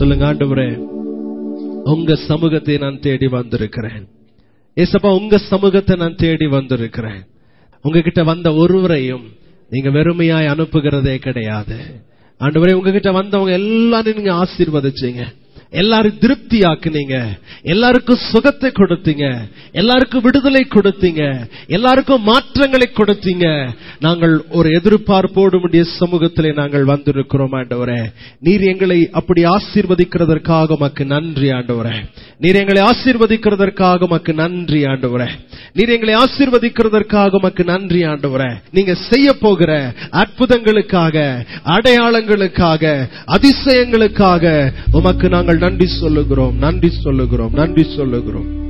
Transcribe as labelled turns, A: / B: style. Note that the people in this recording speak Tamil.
A: சொல்லுங்க ஆண்டவரே உங்க சமூகத்தை நான் தேடி வந்திருக்கிறேன் ஏசப்பா உங்க சமூகத்தை நான் தேடி வந்திருக்கிறேன் உங்ககிட்ட வந்த ஒருவரையும் நீங்க வெறுமையாய் அனுப்புகிறதே கிடையாது ஆண்டவரே உங்ககிட்ட வந்தவங்க எல்லாரும் நீங்க ஆசீர்வதிச்சீங்க எல்லாரும் திருப்தி ஆக்குனீங்க எல்லாருக்கும் சுகத்தை கொடுத்தீங்க எல்லாருக்கும் விடுதலை கொடுத்தீங்க எல்லாருக்கும் மாற்றங்களை கொடுத்தீங்க நாங்கள் ஒரு எதிர்பார்ப்போடு முடிய சமூகத்திலே நாங்கள் வந்திருக்கிறோம் ஆண்டவரே நீர் எங்களை அப்படி ஆசீர்வதிக்கிறதற்காக உமக்கு நன்றி ஆண்டவரே நீர் எங்களை ஆசீர்வதிக்கிறதற்காக உமக்கு நன்றி ஆண்டவரே நீர் எங்களை ஆசீர்வதிக்கிறதற்காக உமக்கு நன்றி ஆண்டவரே நீங்க செய்ய போகிற அற்புதங்களுக்காக அடையாளங்களுக்காக அதிசயங்களுக்காக உமக்கு நாங்கள் நன்றி சொல்லுகிறோம் நன்றி சொல்லுகிறோம் நன்றி சொல்லுகிறோம்